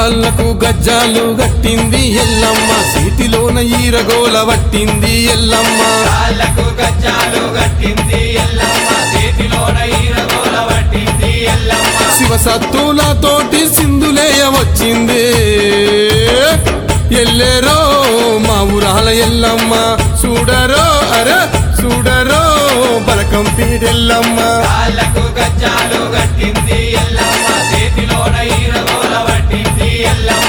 కాళ్ళకు గజ్జాలు గట్టింది ఎల్లమ్మ చేతిలోన ఈరగోల పట్టింది ఎల్లమ్మ కాళ్ళకు గజ్జాలు గట్టింది ఎల్లమ్మ చేతిలోన ఈరగోల పట్టింది ఎల్లమ్మ శివసత్తులతోటి సింధులేయ వచ్చింది ఎల్లేరో మా ఊరాల ఎల్లమ్మ చూడరో అరే చూడరో బలకం పీడెల్లమ్మ కాళ్ళకు గజ్జాలు గట్టింది ఎల్లమ్మ చేతిలోన ఈరగోల పట్టింది ఎల్లమ్మ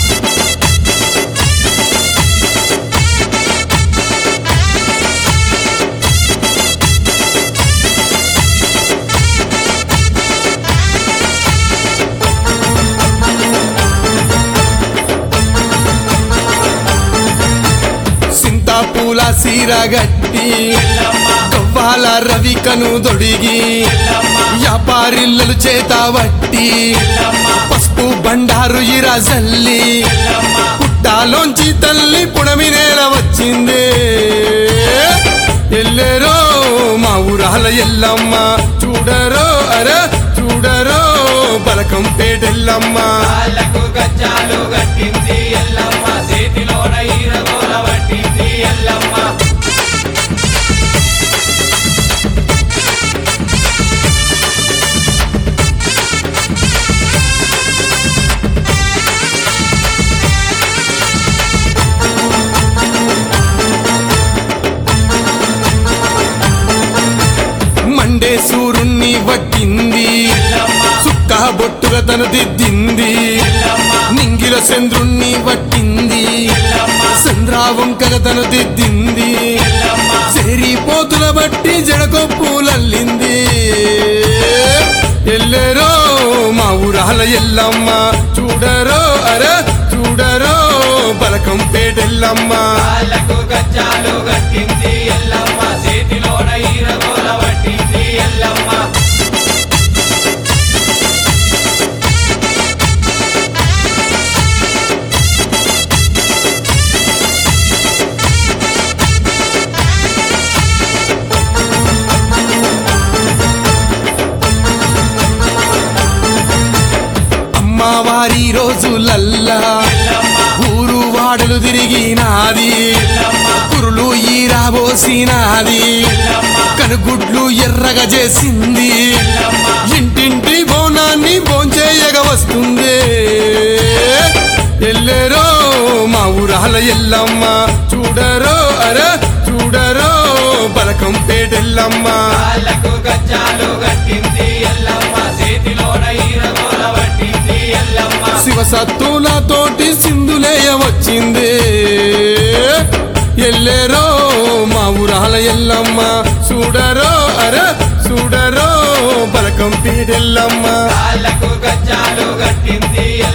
సింతాపూల సీర గట్టి ఎల్లమ్మ కవ్వాల రవికను దొడిగి ఎల్లమ్మ వ్యాపారిల్లలు చేత వట్టి ఎల్లమ్మ పసుపు బండారు ఇరా జల్లి ఎల్లమ్మ పుట్టాలోంచి తల్లి పుడమి నేల వచ్చింది ఎల్లేరో మా ఊరాల ఎల్లమ్మ చూడరో అరే చూడరో బలకం పేటెల్లమ్మ కాళ్ళకు గజ్జాలు గట్టింది ఎల్లమ్మ చేతిలోన ఈరగోల పట్టింది ఎల్లమ్మ మండే సూరుణ్ణి వట్టింది ఎల్లమ్మ సుక్క బొట్టుగా తను దిద్దింది ఎల్లమ్మ నింగిల చంద్రుణ్ణి వట్టింది ఎల్లమ్మ చంద్రావంకగ తను దిద్దింది ఎల్లమ్మ చేరిపోతుల బట్టి జడకొప్పులల్లింది ఎల్లేరో మా ఊరాల ఎల్లమ్మ చూడరో అరే చూడరో బలకం పేటెల్లమ్మ కాళ్ళకు గజ్జాలు గట్టింది ఎల్లమ్మ చేతిలోన ఈరగోల పట్టింది ఎల్లమ్మ అమ్మవారి రోజులల్లా ఎల్లమ్మ ఊరు వాడలు తిరిగినాది ఎల్లమ్మ కురులు ఈరాబోసినాది ఎల్లమ్మ కనుగుడ్లు ఎర్రగా చేసింది ఎల్లమ్మ ఇంటింటి బోనాన్ని భోంచేయగ వస్తుంది ఎల్లేరో మా ఊరాల ఎల్లమ్మ చూడరో అరే చూడరో బలకం పేటెల్లమ్మ కాళ్ళకు గజ్జాలు గట్టింది ఎల్లమ్మ చేతిలోన ఈరగోల పట్టింది ఎల్లమ్మ శివసత్తులతోటి సింధులేయ వచ్చింది ఎల్లేరో మా ఊరాల ఎల్లమ్మ చూడరో అరే చూడరో బలకం పీడెల్లమ్మ కాళ్ళకు గజ్జాలు గట్టింది